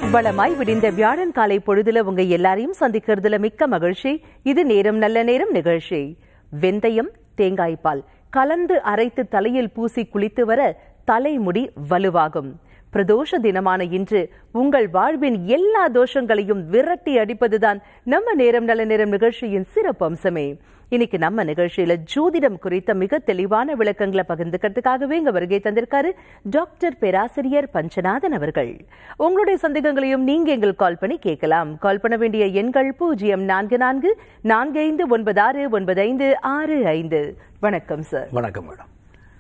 வளமாய் விடிந்த வியாழன் காலை பொழுதுல உங்க எல்லாரையும் சந்திக்கிறதுல மிக்க மகிழ்ச்சி இது நேரம் நல்ல நேரம் நிகழ்ச்சி வெந்தயம் தேங்காய் பால் கலந்து அரைத்து தலையில் பூசி குளித்து வர தலைமுடி வலுவாகும் பிரதோஷ தினமான இன்று உங்கள் வாழ்வின் எல்லா தோஷங்களையும் விரட்டி அடிப்பதுதான் நம்ம நேரம் நல்ல நேரம் நிகழ்ச்சியின் சிறப்பு அம்சமே இன்னைக்கு நம்ம நிகழ்ச்சியில ஜோதிடம் குறித்த மிக தெளிவான விளக்கங்களை பகிர்ந்துக்கிறதுக்காகவே இங்க வருகை தந்திருக்காரு டாக்டர் பேராசிரியர் பஞ்சநாதன் அவர்கள் உங்களுடைய சந்தேகங்களையும் நீங்க எங்களுக்கு கால் பண்ணி கேட்கலாம் கால் பண்ண வேண்டிய எண்கள் பூஜ்ஜியம் நான்கு நான்கு நான்கு ஐந்து ஒன்பது ஆறு ஒன்பது ஐந்து ஆறு ஐந்து வணக்கம் சார் வணக்கம் மேடம்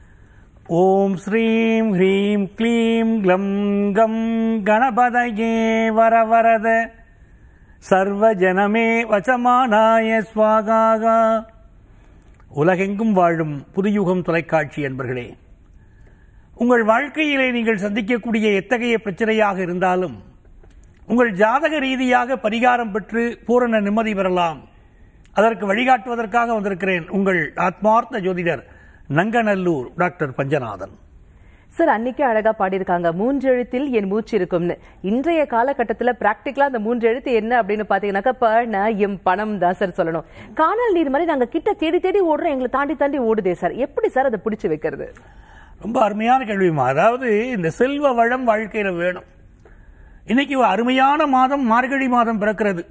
ஓம் ஸ்ரீம் ஹ்ரீம் க்ளீம் க்ளம் கம் கணபதயே வரவரத சர்வஜனமே வசமானாய ஸ்வாகாகா உலகெங்கும் வாழும் புதுயுகம் தொலைக்காட்சி என்பர்களே உங்கள் வாழ்க்கையிலே நீங்கள் சந்திக்கக்கூடிய எத்தகைய பிரச்சனையாக இருந்தாலும் உங்கள் ஜாதக ரீதியாக பரிகாரம் பெற்று பூரண நிம்மதி பெறலாம் அதற்கு வழிகாட்டுவதற்காக வந்திருக்கிறேன் உங்கள் ஆத்மார்த்த ஜோதிடர் நங்கநல்லூர் டாக்டர் பஞ்சநாதன் சார் அன்னைக்கே அழகா பாடியிருக்காங்க மூன்றெழுத்தில் என் மூச்சு இருக்கும்னு இன்றைய காலகட்டத்துல பிராக்டிக்கலா அந்த மூன்று எழுத்து என்ன அப்படின்னு பாத்தீங்கன்னாக்கா பண எம் பணம் தான் சார் சொல்லணும் காணல் நீர் மாதிரி நாங்க கிட்ட தேடி தேடி ஓடுறோம் எங்களை தாண்டி தாண்டி ஓடுதே சார் எப்படி சார் அதை பிடிச்சு வைக்கிறது ரொம்ப அருமையான கேள்விமா அதாவது இந்த செல்வ வளம் வாழ்க்கையில வேணும் இன்னைக்கு ஒரு அருமையான மாதம் மார்கழி மாதம் பிறக்கிறது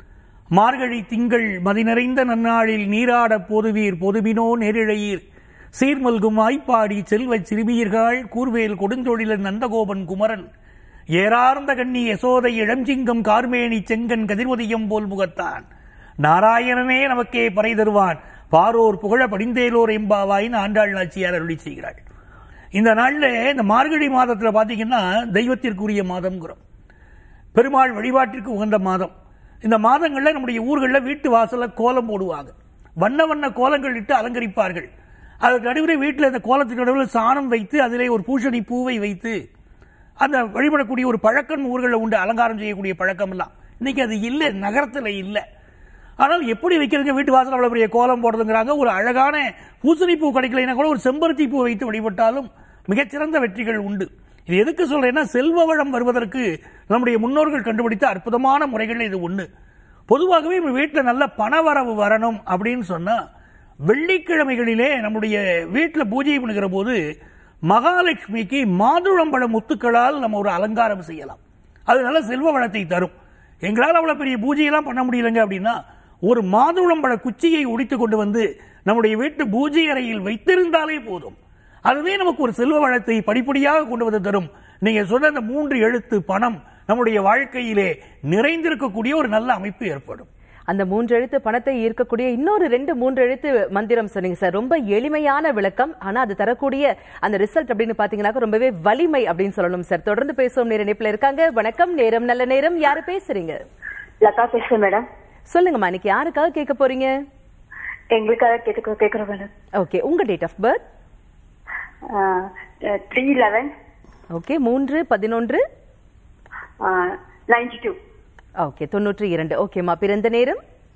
மார்கழி திங்கள் மதி நிறைந்த நன்னாளில் நீராட பொதுவீர் பொதுவினோ நேரிழையீர் சீர்மல்கும் ஆய்ப்பாடி செல்வச் சிறுமியர்கள் கூர்வேல் கொடுந்தொழிலன் நந்தகோபன் குமரன் ஏறார்ந்த கண்ணி யசோதை இளஞ்சிங்கம் கார்மேனி செங்கன் கதிர்வதியம் போல் முகத்தான் நாராயணனே நமக்கே பறை தருவான் பாரோர் புகழ படிந்தேலோர் எம்பாவாயின் ஆண்டாள் நாச்சியார் அருளி செய்கிறாள் இந்த நாள்ல இந்த மார்கழி மாதத்துல பாத்தீங்கன்னா தெய்வத்திற்குரிய மாதம்ங்கிறோம் பெருமாள் வழிபாட்டிற்கு உகந்த மாதம் இந்த மாதங்கள்ல நம்முடைய ஊர்கள்ல வீட்டு வாசல்ல கோலம் போடுவாங்க வண்ண வண்ண கோலங்கள் இட்டு அலங்கரிப்பார்கள் அதற்கு நடுவில் வீட்டில் இந்த கோலத்துக்கு நடுவில் சாணம் வைத்து அதிலே ஒரு பூசணி பூவை வைத்து அந்த வழிபடக்கூடிய ஒரு பழக்கம் ஊர்களில் உண்டு அலங்காரம் செய்யக்கூடிய பழக்கம் எல்லாம் இன்னைக்கு அது இல்லை நகரத்தில் இல்லை ஆனால் எப்படி வைக்கிறதுங்க வீட்டு வாசல் அவ்வளவு பெரிய கோலம் போடுறதுங்கிறாங்க ஒரு அழகான பூசணி பூ கிடைக்கலைன்னா கூட ஒரு செம்பருத்தி பூ வைத்து வழிபட்டாலும் மிகச்சிறந்த வெற்றிகள் உண்டு இது எதுக்கு சொல்றேன்னா செல்வ வளம் வருவதற்கு நம்முடைய முன்னோர்கள் கண்டுபிடித்த அற்புதமான முறைகள் இது ஒண்ணு பொதுவாகவே நம்ம வீட்டில் நல்ல பணவரவு வரணும் அப்படின்னு சொன்னா வெள்ளிக்கிழமைகளிலே நம்முடைய வீட்டில் பூஜை பண்ணுகிற போது மகாலட்சுமிக்கு மாதுளம்பழ முத்துக்களால் நம்ம ஒரு அலங்காரம் செய்யலாம் அது நல்ல செல்வ வளத்தை தரும் எங்களால் அவ்வளவு பெரிய பூஜையெல்லாம் பண்ண முடியலங்க அப்படின்னா ஒரு மாதுளம்பழ குச்சியை உடித்து கொண்டு வந்து நம்முடைய வீட்டு பூஜை அறையில் வைத்திருந்தாலே போதும் அதுவே நமக்கு ஒரு செல்வ வளத்தை படிப்படியாக கொண்டு வந்து தரும் நீங்க சொன்ன அந்த மூன்று எழுத்து பணம் நம்முடைய வாழ்க்கையிலே நிறைந்திருக்கக்கூடிய ஒரு நல்ல அமைப்பு ஏற்படும் அந்த மூன்று எழுத்து பணத்தை ஈர்க்கக்கூடிய இன்னொரு ரெண்டு மூன்று எழுத்து மந்திரம் சொன்னீங்க சார் ரொம்ப எளிமையான விளக்கம் ஆனா அது தரக்கூடிய அந்த ரிசல்ட் அப்படின்னு பாத்தீங்கன்னா ரொம்பவே வலிமை அப்படின்னு சொல்லணும் சார் தொடர்ந்து பேசுவோம் நேர இணைப்புல இருக்காங்க வணக்கம் நேரம் நல்ல நேரம் யாரு பேசுறீங்க லதா பேசுறேன் மேடம் சொல்லுங்கம்மா இன்னைக்கு யாருக்காக கேட்க போறீங்க எங்களுக்காக கேட்க கேட்குறோம் மேடம் ஓகே உங்க date of birth three eleven okay மூன்று பதினொன்று நைன்டி டூ ஓகே தொண்ணூற்றி இரண்டு ஓகேம்மா பிறந்த நேரம்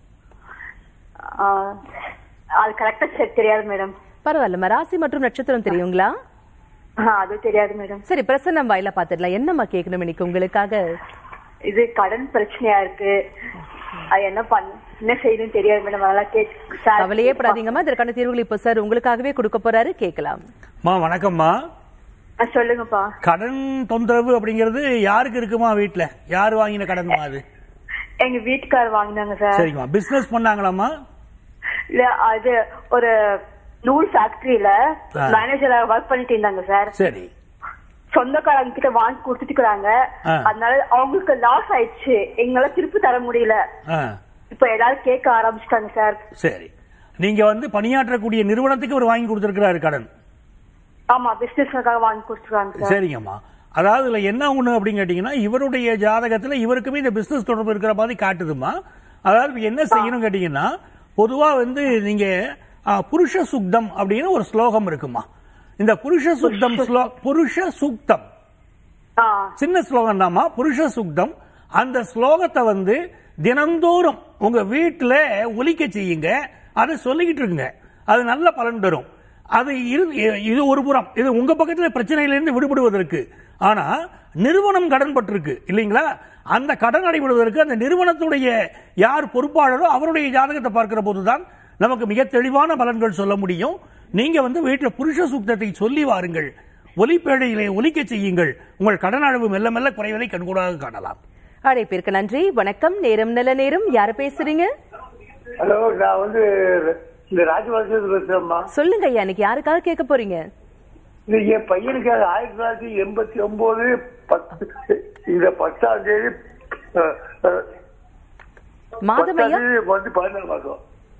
அது கரெக்டா சரி தெரியாது மேடம் பரவாயில்லம்மா ராசி மற்றும் நட்சத்திரம் தெரியுங்களா அது தெரியாது மேடம் சரி பிரசன்னம் வாயில பாத்துடலாம் என்னம்மா கேட்கணும் இன்னைக்கு உங்களுக்காக இது கடன் பிரச்சனையா இருக்கு அது என்ன பண்ண என்ன செய்யணும்னு தெரியாது மேடம் அதெல்லாம் கேட்டு சார் கவலையே படாதீங்கம்மா இதற்கான தீர்வுகள் இப்போ சார் உங்களுக்காகவே கொடுக்க போறாரு கேட்கலாம் மா வணக்கம்மா ஆ, சொல்லுங்கப்பா கடன் தொந்தரவு அப்படிங்கிறது யாருக்கு இருக்குமா வீட்ல யார் வாங்கின கடன்மா அது எங்க வீட்டுக்காரர் வாங்கினாங்க சார் சரிம்மா பிசினஸ் பண்ணாங்களாம்மா இல்ல அது ஒரு நூல் ஃபேக்டரியில ஆ. மேனேஜரா ஒர்க் பண்ணிட்டு இருந்தாங்க சார் சரி சொந்தக்காரங்க கிட்ட வாங்கி கொடுத்துட்டுக்கிறாங்க ஆ. அதனால அவங்களுக்கு லாஸ் ஆயிடுச்சு எங்களால திருப்பி தர முடியல ஆ இப்ப ஏதாவது கேட்க ஆரம்பிச்சிட்டாங்க சார் சரி நீங்க வந்து பணியாற்றக்கூடிய நிறுவனத்துக்கு அவர் வாங்கி கொடுத்திருக்கிறாரு கடன் ஆமா பிசினஸ்க்காக வாங்கி கொடுத்துருக்காங்க சார் சரிங்கம்மா அதாவது இதுல என்ன ஒண்ணு அப்படின்னு கேட்டீங்கன்னா இவருடைய ஜாதகத்துல இவருக்குமே இந்த பிசினஸ் தொடர்பு இருக்கிற மாதிரி காட்டுதுமா அதாவது இப்ப என்ன செய்யணும் கேட்டீங்கன்னா பொதுவா வந்து நீங்க ஆ, புருஷ சுக்தம் அப்படின்னு ஒரு ஸ்லோகம் இருக்குமா இந்த புருஷ சுக்தம் ஸ்லோ- புருஷ சூக்தம் ஆ சின்ன ஸ்லோகம் தாமா புருஷ சுக்தம் அந்த ஸ்லோகத்தை வந்து தினந்தோறும் உங்க வீட்டுல ஒலிக்க செய்யுங்க அதை சொல்லிக்கிட்டு இருக்குங்க அது நல்ல பலன் தரும் அது இரு- இது ஒரு புறம் இது உங்க பக்கத்துல பிரச்சனையிலிருந்து விடுபடுவதற்கு ஆனா நிறுவனம் கடன் பட்டிருக்கு இல்லைங்களா அந்த கடன் அடைபடுவதற்கு அந்த நிறுவனத்துடைய யார் பொறுப்பாளரோ அவருடைய ஜாதகத்தை பார்க்கிற போதுதான் நமக்கு மிக தெளிவான பலன்கள் சொல்ல முடியும் நீங்க வந்து வீட்டில் புருஷ சூக்தத்தை சொல்லி வாருங்கள் ஒலிப்பேழையிலே ஒலிக்க செய்யுங்கள் உங்கள் கடன் அளவு மெல்ல மெல்ல குறைவதை கண்கூடாக காணலாம் அழைப்பிற்கு நன்றி வணக்கம் நேரம் நல்ல நேரம் யார் பேசுறீங்க ஹலோ நான் வந்து இந்த ராஜபாளையத்துல பேசுறேம்மா சொல்லுங்க ஐயா இன்னைக்கு யாருக்காக கேட்க போறீங்க இது என் பையனுக்கு ஆயிரத்தி தொள்ளாயிரத்தி எண்பத்தி ஒன்பது பத்து இந்த பத்தாம் தேதி அஹ், அஹ், மாதம் ஐயா பத்தாம் தேதி வந்து பதினாலு மாசம்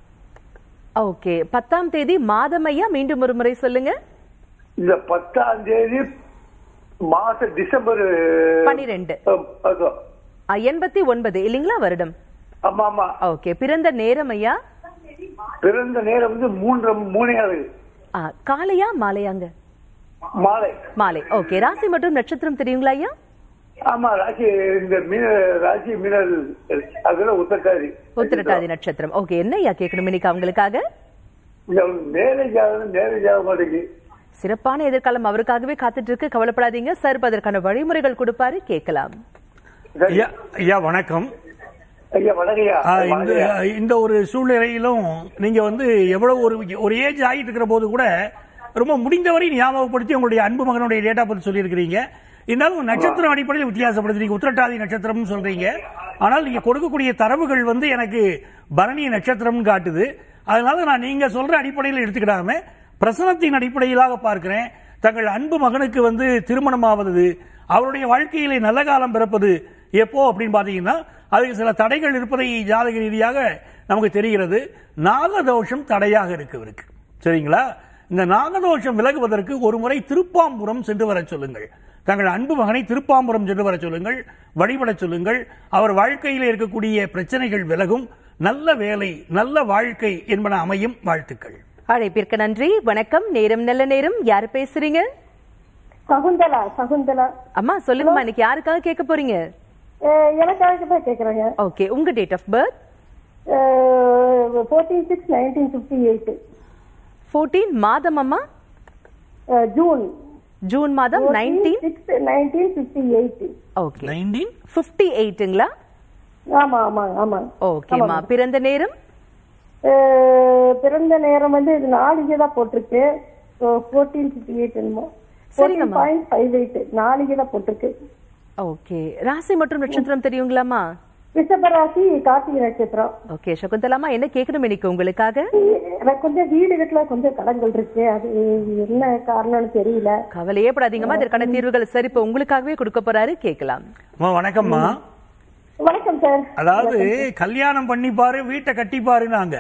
ஓகே பத்தாம் தேதி மாதம் ஐயா மீண்டும் ஒரு முறை சொல்லுங்க இந்த பத்தாம் தேதி மாசம் டிசம்பர் பனிரெண்டு அஹ், மாசம். எண்பத்தி ஒன்பது இல்லைங்களா வருடம் ஆமா ஆமா ஓகே பிறந்த நேரம் ஐயா பிறந்த நேரம் வந்து மூன்று மூணையாவது ஆ, காலையா மாலையாங்க மாலை மாலை ஓகே ராசி மற்றும் நட்சத்திரம் தெரியுங்களா ஐயா ஆமா ராசி இந்த மீன ராசி மீனர் அதுல உத்தரக்காரி உத்திரட்டாதி நட்சத்திரம் ஓகே என்ன ஐயா கேட்கணும் இன்னைக்கு அவங்களுக்காக இந்த மேரேஜ் ஆகுது மேரேஜ் ஆக மாட்டேங்குது சிறப்பான எதிர்காலம் அவருக்காகவே காத்துட்டு இருக்கு கவலைப்படாதீங்க சார் இப்ப அதற்கான வழிமுறைகள் கொடுப்பாரு கேட்கலாம் ஐயா ஐயா வணக்கம் ஐயா வணக்கம்யா ஆ, இந்த இந்த ஒரு சூழ்நிலையிலும் நீங்க வந்து எவ்வளவு ஒரு ஒரு ஏஜ் ஆகிட்டு இருக்கிற போது கூட ரொம்ப முடிந்தவரை ஞாபகப்படுத்தி உங்களுடைய அன்பு மகனுடைய டேட்டா பத்தி சொல்லியிருக்கிறீங்க இருந்தாலும் நட்சத்திரம் அடிப்படையில் வித்தியாசப்படுத்துறீங்க உத்திரட்டாதி நட்சத்திரம்னு சொல்றீங்க ஆனால் நீங்க கொடுக்கக்கூடிய தரவுகள் வந்து எனக்கு பரணி நட்சத்திரம்னு காட்டுது அதனால நான் நீங்க சொல்ற அடிப்படையில் எடுத்துக்கிடாம பிரசனத்தின் அடிப்படையிலாக பார்க்கிறேன் தங்கள் அன்பு மகனுக்கு வந்து திருமணமாவது அவருடைய வாழ்க்கையிலே நல்ல காலம் பிறப்பது எப்போ அப்படின்னு பாத்தீங்கன்னா அதுக்கு சில தடைகள் இருப்பதை ஜாதக ரீதியாக நமக்கு தெரிகிறது நாகதோஷம் தடையாக இருக்கு இவருக்கு சரிங்களா இந்த நாகதோஷம் விலகுவதற்கு ஒரு முறை திருப்பாம்புரம் சென்று வர சொல்லுங்கள் தங்கள் அன்பு மகனை திருப்பாம்புரம் சென்று வர சொல்லுங்கள் வழிபட சொல்லுங்கள் அவர் வாழ்க்கையில் இருக்கக்கூடிய பிரச்சனைகள் விலகும் நல்ல வேலை நல்ல வாழ்க்கை என்பன அமையும் வாழ்த்துக்கள் அழைப்பிற்கு நன்றி வணக்கம் நேரம் நல்ல நேரம் யார் பேசுறீங்க சகுந்தலா சகுந்தலா அம்மா சொல்லுங்கம்மா இன்னைக்கு யாருக்காக கேட்க போறீங்க அஹ் எனக்காக தான் கேக்குறேங்க ஓகே உங்க date of birth fourteen six nineteen fifty eight fourteen மாதம் அம்மா ஜூன் ஜூன் மாதம் nineteen six nineteen fifty eight okay nineteen fifty எயிட்டுங்களா ஆமா ஆமா ஆமா ஓகேம்மா பிறந்த நேரம் அஹ் பிறந்த நேரம் வந்து இது நாளைக்கு தான் போட்டிருக்கு ஃபோர்டீன் ஃபிஃப்டி எயிட் என்னமோ சரிங்கம்மா. பாயிண்ட் ஃபைவ் எயிட் நாளைக்கு தான் போட்டிருக்கு ஓகே ராசி மற்றும் நட்சத்திரம் தெரியுங்களாமா ரிஷபராசி கார்த்திகை நட்சத்திரம் ஓகே சகுந்தலாமா என்ன கேட்கணும் இன்னைக்கு உங்களுக்காக எனக்கு கொஞ்சம் வீடு கட்டல கொஞ்சம் கடன்கள் இருக்கு அது என்ன காரணம்னு தெரியல கவலையே படாதீங்கம்மா இதற்கான தீர்வுகள் சரி இப்ப உங்களுக்காகவே கொடுக்க போறாரு கேட்கலாம் அம்மா, வணக்கம்மா வணக்கம் சார் அதாவது கல்யாணம் பண்ணிப்பாரு வீட்டை கட்டிப்பாரு நாங்க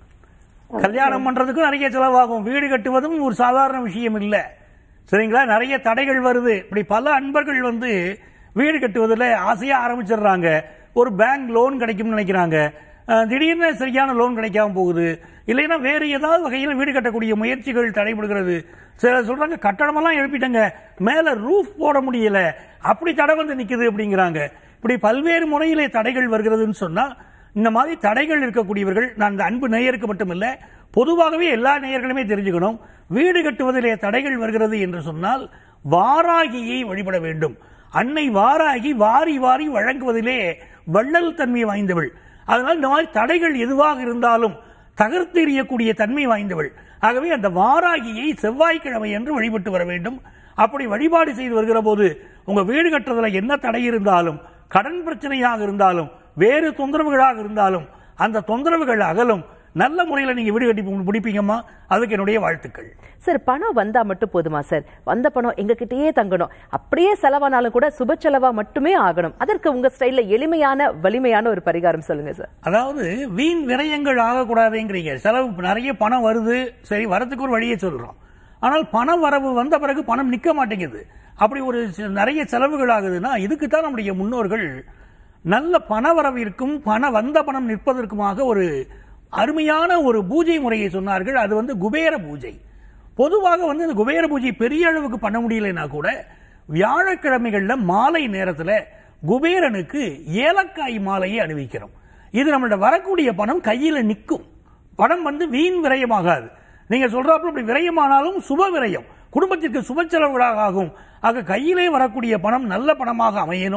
கல்யாணம் பண்றதுக்கும் நிறைய செலவாகும் வீடு கட்டுவதும் ஒரு சாதாரண விஷயம் இல்ல சரிங்களா நிறைய தடைகள் வருது இப்படி பல அன்பர்கள் வந்து வீடு கட்டுவதில் ஆசையா ஆரம்பிச்சிடுறாங்க ஒரு பேங்க் லோன் கிடைக்கும்னு நினைக்கிறாங்க அஹ், திடீர்னு சரியான லோன் கிடைக்காம போகுது இல்லைன்னா வேறு ஏதாவது வகையில் வீடு கட்டக்கூடிய முயற்சிகள் தடைபடுகிறது சில சொல்றாங்க கட்டடமெல்லாம் எழுப்பிட்டங்க மேல ரூஃப் போட முடியல அப்படி தடை வந்து நிக்குது அப்படிங்கிறாங்க இப்படி பல்வேறு முறையிலே தடைகள் வருகிறதுன்னு சொன்னா இந்த மாதிரி தடைகள் இருக்கக்கூடியவர்கள் நான் இந்த அன்பு நேயருக்கு மட்டுமில்ல பொதுவாகவே எல்லா நேயர்களுமே தெரிஞ்சுக்கணும் வீடு கட்டுவதிலே தடைகள் வருகிறது என்று சொன்னால் வாராகியை வழிபட வேண்டும் அன்னை வாராகி வாரி வாரி வழங்குவதிலே வள்ளல் தன்மை வாய்ந்தவள் அதனால் இந்த மாதிரி தடைகள் எதுவாக இருந்தாலும் தகர்த்து எறியக்கூடிய தன்மை வாய்ந்தவள் ஆகவே அந்த வாராகியை செவ்வாய்க்கிழமை என்று வழிபட்டு வர வேண்டும் அப்படி வழிபாடு செய்து வருகிற போது உங்க வீடு கட்டுறதுல என்ன தடை இருந்தாலும் கடன் பிரச்சனையாக இருந்தாலும் வேறு தொந்தரவுகளாக இருந்தாலும் அந்த தொந்தரவுகள் அகலும் நல்ல முறையில் நீங்க வீடு கட்டி பிடிப்பீங்கம்மா அதுக்கு என்னுடைய வாழ்த்துக்கள் சார் பணம் வந்தா மட்டும் போதுமா சார் வந்த பணம் எங்க கிட்டயே தங்கணும் அப்படியே செலவானாலும் கூட சுப செலவா மட்டுமே ஆகணும் அதற்கு உங்க ஸ்டைல்ல எளிமையான வலிமையான ஒரு பரிகாரம் சொல்லுங்க சார் அதாவது வீண் விரயங்கள் ஆகக்கூடாதுங்கிறீங்க செலவு நிறைய பணம் வருது சரி வரதுக்கு ஒரு வழியை சொல்றோம் ஆனால் பண வரவு வந்த பிறகு பணம் நிக்க மாட்டேங்குது அப்படி ஒரு சி- நிறைய செலவுகள் ஆகுதுன்னா இதுக்கு தான் நம்முடைய முன்னோர்கள் நல்ல பண வரவிற்கும் பண வந்த பணம் நிற்பதற்குமாக ஒரு அருமையான ஒரு பூஜை முறையை சொன்னார்கள் அது வந்து குபேர பூஜை பொதுவாக வந்து இந்த குபேர பூஜை பெரிய அளவுக்கு பண்ண முடியலைன்னா கூட வியாழக்கிழமைகள்ல மாலை நேரத்துல குபேரனுக்கு ஏலக்காய் மாலையை அணிவிக்கிறோம் இது நம்மளோட வரக்கூடிய பணம் கையில நிற்கும் பணம் வந்து வீண் விரயமாகாது நீங்க சொல்றாப்புல இப்படி விரயமானாலும் சுப விரயம் குடும்பத்திற்கு சுப செலவுகளாக ஆகும் ஆக கையிலே வரக்கூடிய பணம் நல்ல பணமாக அமையணும்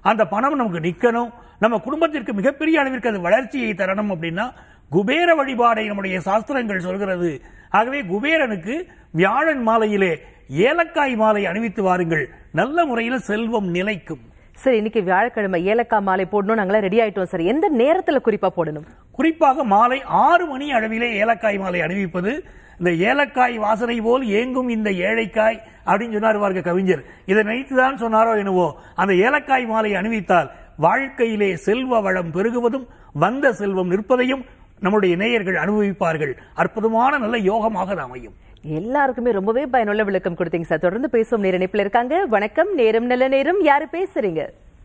அந்த பணம் நமக்கு நிக்கணும் நம்ம குடும்பத்திற்கு மிகப்பெரிய அளவிற்கு அது வளர்ச்சியை தரணும் அப்படின்னா குபேர வழிபாடை நம்முடைய சாஸ்திரங்கள் சொல்கிறது ஆகவே குபேரனுக்கு வியாழன் மாலையிலே ஏலக்காய் மாலை அணிவித்து வாருங்கள் நல்ல முறையில் செல்வம் நிலைக்கும் சார் இன்னைக்கு வியாழக்கிழமை ஏலக்காய் மாலை போடணும் நாங்களாம் ரெடி ஆயிட்டோம் சார் எந்த நேரத்துல குறிப்பா போடணும் குறிப்பாக மாலை ஆறு மணி அளவிலே ஏலக்காய் மாலை அணிவிப்பது இந்த ஏலக்காய் வாசனை போல் ஏங்கும் இந்த ஏழைக்காய் அப்படின்னு சொன்னார் பாருங்க கவிஞர் இதை நினைத்துதான் சொன்னாரோ என்னவோ அந்த ஏலக்காய் மாலை அணிவித்தால் வாழ்க்கையிலே செல்வ வளம் பெருகுவதும் வந்த செல்வம் நிற்பதையும் நம்முடைய நேயர்கள் அனுபவிப்பார்கள் அற்புதமான நல்ல யோகமாக அது அமையும் எல்லாருக்குமே ரொம்பவே பயனுள்ள விளக்கம் கொடுத்தீங்க சார் தொடர்ந்து பேசும் நேர இணைப்புல இருக்காங்க வணக்கம் நேரம் நல்ல நேரம் யாரு பேசுறீங்க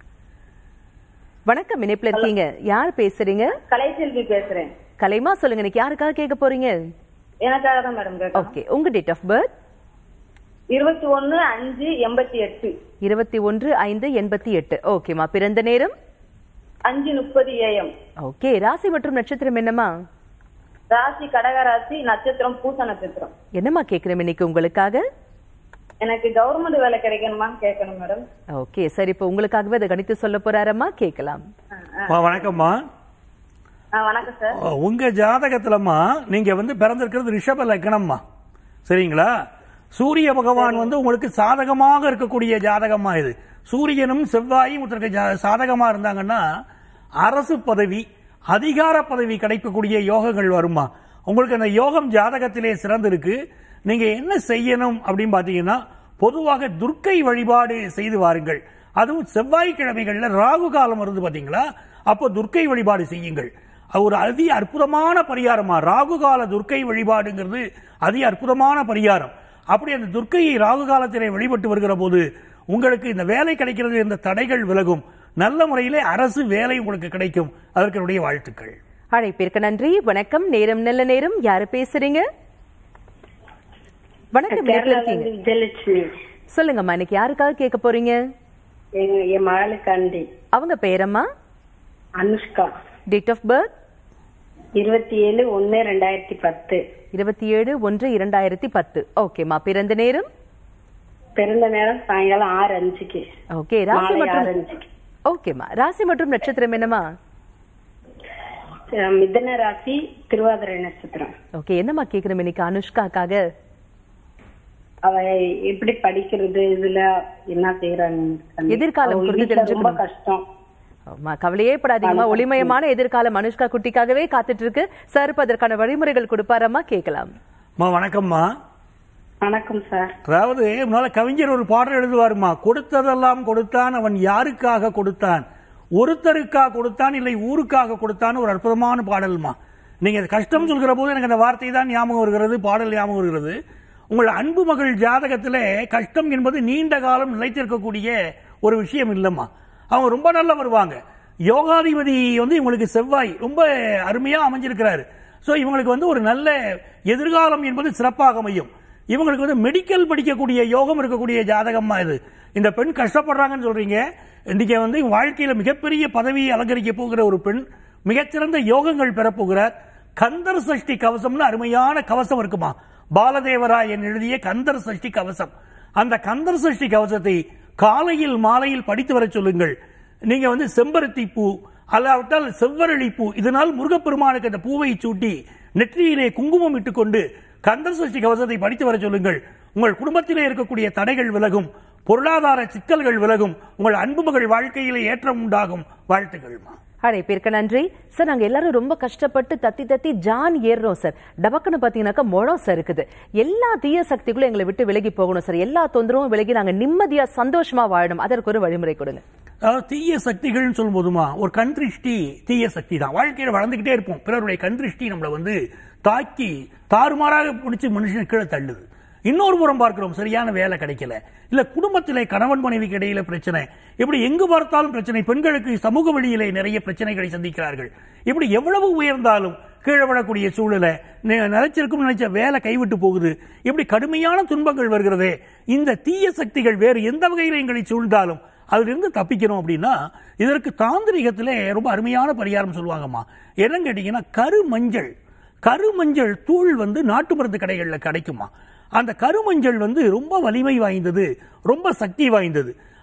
வணக்கம் இணைப்புல இருக்கீங்க யார் பேசுறீங்க கலைசெல்வி பேசுறேன் கலைமா சொல்லுங்க இன்னைக்கு யாருக்காக கேட்க போறீங்க எனக்காக தான் மேடம் கேட்கணும் ஓகே உங்க டேட் ஆஃப் பர்த் இருபத்தி ஒண்ணு அஞ்சு எண்பத்தி எட்டு இருபத்தி ஒன்று ஐந்து எண்பத்தி எட்டு ஓகேமா பிறந்த நேரம் அஞ்சு முப்பது ஏஎம் ஓகே ராசி மற்றும் நட்சத்திரம் என்னம்மா ராசி கடக ராசி நட்சத்திரம் பூச நட்சத்திரம் என்னம்மா கேக்குறேன் இன்னைக்கு உங்களுக்காக எனக்கு கவர்மெண்ட் வேலை கிடைக்கணுமான்னு கேட்கணும் மேடம் ஓகே சரி இப்போ உங்களுக்காகவே அதை கணித்து சொல்ல போறாரம்மா கேட்கலாம் அம்மா, வணக்கம்மா ஆ, வணக்கம் சார் உங்க ஜாதகத்துலம்மா நீங்க வந்து பிறந்திருக்கிறது ரிஷப லக்னம்மா சரிங்களா சூரிய பகவான் வந்து உங்களுக்கு சாதகமாக இருக்கக்கூடிய ஜாதகமா இது சூரியனும் செவ்வாயும் ஒருத்தருக்கு ஜா- சாதகமா இருந்தாங்கன்னா அரசு பதவி அதிகார பதவி கிடைக்கக்கூடிய யோகங்கள் வருமா உங்களுக்கு அந்த யோகம் ஜாதகத்திலே சிறந்திருக்கு நீங்க என்ன செய்யணும் அப்படின்னு பாத்தீங்கன்னா பொதுவாக துர்க்கை வழிபாடு செய்து வாருங்கள் அதுவும் செவ்வாய்க்கிழமைகள்ல ராகு காலம் வருது பாத்தீங்களா அப்போ துர்க்கை வழிபாடு செய்யுங்கள் அது ஒரு அதி அற்புதமான பரிகாரமா ராகு கால துர்க்கை வழிபாடுங்கிறது அதி அற்புதமான பரிகாரம் அப்படி அந்த துர்க்கையை ராகு காலத்திலே வழிபட்டு வருகிற போது உங்களுக்கு இந்த வேலை கிடைக்கிறது என்ற தடைகள் விலகும் நல்ல முறையிலே அரசு வேலை உங்களுக்கு கிடைக்கும் அதற்கு என்னுடைய வாழ்த்துக்கள் அழைப்பிற்கு நன்றி வணக்கம் நேரம் நல்ல நேரம் யாரு பேசுறீங்க வணக்கம் இணைப்புல இருக்கீங்க விஜயலட்சுமி சொல்லுங்கம்மா இன்னைக்கு யாருக்காக கேட்க போறீங்க எங்க என் மகளுக்காண்டி அவங்க பேரம்மா அனுஷ்கா டேட் ஆஃப் பர்த் இருபத்தி ஏழு ஒன்னு ரெண்டாயிரத்தி பத்து இருபத்தி ஏழு ஒன்று இரண்டாயிரத்தி பத்து ஓகேம்மா பிறந்த நேரம் பிறந்த நேரம் சாயங்காலம் ஆறு அஞ்சுக்கு ஓகே ராசி மாலை ஆறு மற்றும் அஞ்சுக்கு ஓகேம்மா ராசி மற்றும் நட்சத்திரம் என்னம்மா அஹ் மிதன ராசி திருவாதிரை நட்சத்திரம் ஓகே என்னம்மா கேக்குறோம் இன்னைக்கு அனுஷ்காக்காக அவ எப்படி படிக்கிறது இதுல என்ன செய்யறாங்க எதிர்காலம் அவங்க குறித்து வீட்டுல ரொம்ப தெரிஞ்சுக்கணும். கஷ்டம் அம்மா கவலையே படாதீங்கம்மா ஒளிமயமான எதிர்காலம் அனுஷ்கா குட்டிக்காகவே காத்துட்டு இருக்கு சார் இப்ப அதற்கான வழிமுறைகள் கொடுப்பாரம்மா கேட்கலாம் அம்மா வணக்கம்மா வணக்கம் சார் அதாவது முன்னால கவிஞர் ஒரு பாடல் எழுதுவாருமா கொடுத்ததெல்லாம் கொடுத்தான் அவன் யாருக்காக கொடுத்தான் ஒருத்தருக்காக கொடுத்தான் இல்லை ஊருக்காக கொடுத்தான் ஒரு அற்புதமான பாடல்மா நீங்க அது கஷ்டம் சொல்கிற போது எனக்கு அந்த வார்த்தை தான் ஞாபகம் வருகிறது பாடல் ஞாபகம் வருகிறது உங்கள் அன்பு மகள் ஜாதகத்திலே கஷ்டம் என்பது நீண்ட காலம் நிலைத்திருக்கக்கூடிய ஒரு விஷயம் இல்லம்மா அவங்க ரொம்ப நல்லா வருவாங்க யோகாதிபதி வந்து இவங்களுக்கு செவ்வாய் ரொம்ப அருமையா அமைஞ்சிருக்கிறாரு சோ இவங்களுக்கு வந்து ஒரு நல்ல எதிர்காலம் என்பது சிறப்பாக அமையும் இவங்களுக்கு வந்து மெடிக்கல் படிக்கக்கூடிய யோகம் இருக்கக்கூடிய ஜாதகமா இது இந்த பெண் கஷ்டப்படுறாங்கன்னு சொல்றீங்க இன்னைக்கு வந்து வாழ்க்கையில மிகப்பெரிய பதவியை அலங்கரிக்க போகிற ஒரு பெண் மிகச்சிறந்த யோகங்கள் பெறப்போகிறார் கந்தர் சஷ்டி கவசம்னு அருமையான கவசம் இருக்குமா பாலதேவராயன் எழுதிய கந்தர் சஷ்டி கவசம் அந்த கந்தர் சஷ்டி கவசத்தை காலையில் மாலையில் படித்து வர சொல்லுங்கள் நீங்க வந்து செம்பருத்தி பூ அல்லாவிட்டால் செவ்வரளி பூ இதனால் முருகப்பெருமானுக்கு அந்த பூவை சூட்டி நெற்றியிலே குங்குமம் இட்டுக்கொண்டு கந்தர் சஷ்டி கவசத்தை படித்து வர சொல்லுங்கள் உங்கள் குடும்பத்திலே இருக்கக்கூடிய தடைகள் விலகும் பொருளாதார சிக்கல்கள் விலகும் உங்கள் அன்பு மகள் வாழ்க்கையிலே ஏற்றம் உண்டாகும் வாழ்த்துக்கள்மா அழைப்பிற்கு நன்றி சார் நாங்க எல்லாரும் ரொம்ப கஷ்டப்பட்டு தத்தி தத்தி ஜான் ஏறுறோம் சார் டபக்குன்னு பாத்தீங்கன்னாக்கா முழம் சார் இருக்குது எல்லா தீய சக்திகளும் எங்களை விட்டு விலகி போகணும் சார் எல்லா தொந்தரவும் விலகி நாங்க நிம்மதியா சந்தோஷமா வாழணும் அதற்கு ஒரு வழிமுறை கொடுங்க அதாவது தீய சக்திகள்னு சொல்லும் போதுமா ஒரு கண் திருஷ்டி தீய சக்தி தான் வாழ்க்கையில வளர்ந்துகிட்டே இருப்போம் பிறருடைய கண் திருஷ்டி நம்மளை வந்து தாக்கி தாறுமாறாக பிடிச்சி மனுஷன் கீழே தள்ளுது இன்னொரு புறம் பார்க்கிறோம் சரியான வேலை கிடைக்கல இல்ல குடும்பத்திலே கணவன் மனைவிக்கு இடையில பிரச்சனை இப்படி எங்கு பார்த்தாலும் பிரச்சனை பெண்களுக்கு சமூக வழியிலே நிறைய பிரச்சனைகளை சந்திக்கிறார்கள் இப்படி எவ்வளவு உயர்ந்தாலும் கீழே விடக்கூடிய சூழலை நி- நிலைச்சிருக்கும் நினைச்ச வேலை கைவிட்டு போகுது இப்படி கடுமையான துன்பங்கள் வருகிறதே இந்த தீய சக்திகள் வேறு எந்த வகையில் எங்களை சூழ்ந்தாலும் அதிலிருந்து தப்பிக்கணும் அப்படின்னா இதற்கு தாந்திரிகத்திலே ரொம்ப அருமையான பரிகாரம் சொல்லுவாங்கம்மா என்னன்னு கேட்டீங்கன்னா கருமஞ்சள் கருமஞ்சள் தூள் வந்து நாட்டு மருந்து கடைகளில் கிடைக்குமா அந்த கருமஞ்சள் வந்து ரொம்ப வலிமை வாய்ந்தது ரொம்ப சக்தி வாய்ந்தது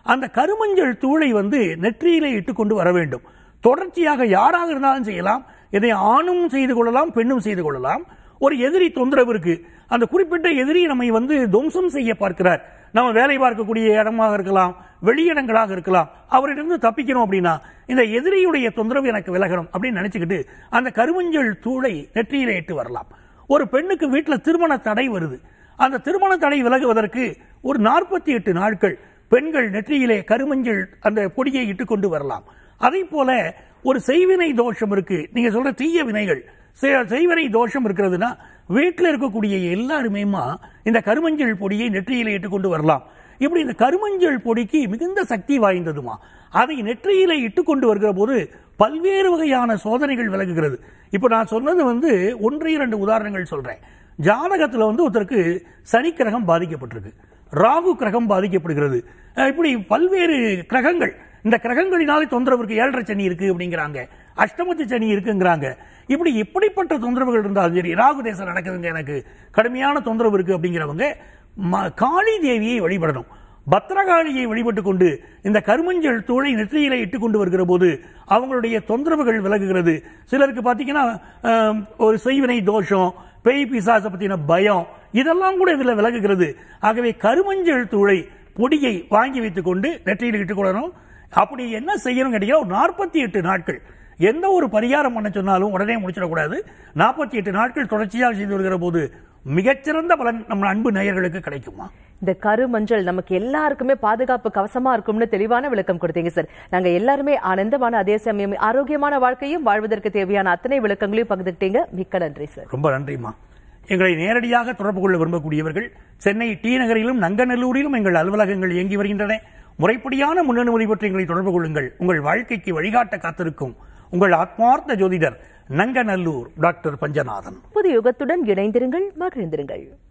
அந்த கருமஞ்சள் தூளை வந்து நெற்றியிலே இட்டுக்கொண்டு வர வேண்டும் தொடர்ச்சியாக யாராக இருந்தாலும் செய்யலாம் இதை ஆணும் செய்து கொள்ளலாம் பெண்ணும் செய்து கொள்ளலாம் ஒரு எதிரி தொந்தரவு இருக்கு அந்த குறிப்பிட்ட எதிரி நம்மை வந்து துவம்சம் செய்ய பார்க்கிறார் நம்ம வேலை பார்க்கக்கூடிய இடமாக இருக்கலாம் வெளியிடங்களாக இருக்கலாம் அவரிடமிருந்து தப்பிக்கணும் அப்படின்னா இந்த எதிரியுடைய தொந்தரவு எனக்கு விலகணும் அப்படின்னு நினைச்சுக்கிட்டு அந்த கருமஞ்சள் தூளை நெற்றியிலே இட்டு வரலாம் ஒரு பெண்ணுக்கு வீட்டில் திருமண தடை வருது அந்த திருமண தடை விலகுவதற்கு ஒரு நாற்பத்தி எட்டு நாட்கள் பெண்கள் நெற்றியிலே கருமஞ்சள் அந்த பொடியை இட்டுக்கொண்டு வரலாம் அதே போல ஒரு செய்வினை தோஷம் இருக்கு நீங்க சொல்ற தீய வினைகள் செ- செய்வினை தோஷம் இருக்கிறதுனா வீட்டில் இருக்கக்கூடிய எல்லாருமேமா இந்த கருமஞ்சள் பொடியை நெற்றியிலே இட்டுக்கொண்டு வரலாம் இப்படி இந்த கருமஞ்சள் பொடிக்கு மிகுந்த சக்தி வாய்ந்ததுமா அதை நெற்றியிலே இட்டுக்கொண்டு வருகிற போது பல்வேறு வகையான சோதனைகள் விலகுகிறது இப்போ நான் சொன்னது வந்து ஒன்று இரண்டு உதாரணங்கள் சொல்றேன் ஜாதகத்துல வந்து ஒருத்தருக்கு சனி கிரகம் பாதிக்கப்பட்டிருக்கு ராகு கிரகம் பாதிக்கப்படுகிறது அஹ் இப்படி பல்வேறு கிரகங்கள் இந்த கிரகங்களினாலே தொந்தரவு இருக்கு ஏழரை சனி இருக்கு அப்படிங்கிறாங்க அஷ்டமத்து சனி இருக்குங்கிறாங்க இப்படி எப்படிப்பட்ட தொந்தரவுகள் இருந்தாலும் சரி ராகு தேசம் நடக்குதுங்க எனக்கு கடுமையான தொந்தரவு இருக்கு அப்படிங்கிறவங்க ம- காளி தேவியை வழிபடணும் பத்ரகாளியை வழிபட்டு கொண்டு இந்த கருமஞ்சள் தூளை நெற்றியில இட்டு கொண்டு வருகிற போது அவங்களுடைய தொந்தரவுகள் விலகுகிறது சிலருக்கு பார்த்தீங்கன்னா ஆம், ஒரு செய்வினை தோஷம் பேய் பிசாசை பத்தின பயம் இதெல்லாம் கூட இதுல விலகுகிறது ஆகவே கருமஞ்சள் தூளை பொடியை வாங்கி வைத்துக் கொண்டு நெற்றியில் இட்டுக் கொள்ளணும் அப்படி என்ன செய்யணும் கேட்டீங்கன்னா ஒரு நாற்பத்தி எட்டு நாட்கள் எந்த ஒரு பரிகாரம் பண்ண சொன்னாலும் உடனே முடிச்சிடக்கூடாது நாற்பத்தி எட்டு நாட்கள் தொடர்ச்சியாக செய்து வருகிற போது மிகச்சிறந்த பலன் நம்ம அன்பு நேயர்களுக்கு கிடைக்குமா இந்த கரு மஞ்சள் நமக்கு எல்லாருக்குமே பாதுகாப்பு கவசமா இருக்கும்னு தெளிவான விளக்கம் கொடுத்தீங்க சார் நாங்க எல்லாருமே ஆனந்தமான அதே சமயம் ஆரோக்கியமான வாழ்க்கையும் வாழ்வதற்கு தேவையான அத்தனை விளக்கங்களையும் பகிர்ந்துக்கிட்டீங்க மிக்க நன்றி சார் ரொம்ப நன்றிம்மா எங்களை நேரடியாக தொடர்பு கொள்ள விரும்பக்கூடியவர்கள் சென்னை டி நகரிலும் நங்கநல்லூரிலும் எங்கள் அலுவலகங்கள் இயங்கி வருகின்றன முறைப்படியான முன்னனுமதி பற்றி எங்களை தொடர்பு கொள்ளுங்கள் உங்கள் வாழ்க்கைக்கு வழிகாட்ட காத்திருக்கும் உங்கள் ஆத்மார்த்த ஜோதிடர் நங்கநல்லூர் டாக்டர் பஞ்சநாதன் புது யுகத்துடன் இணைந்திருங்கள் மகிழ்ந்திருங்கள்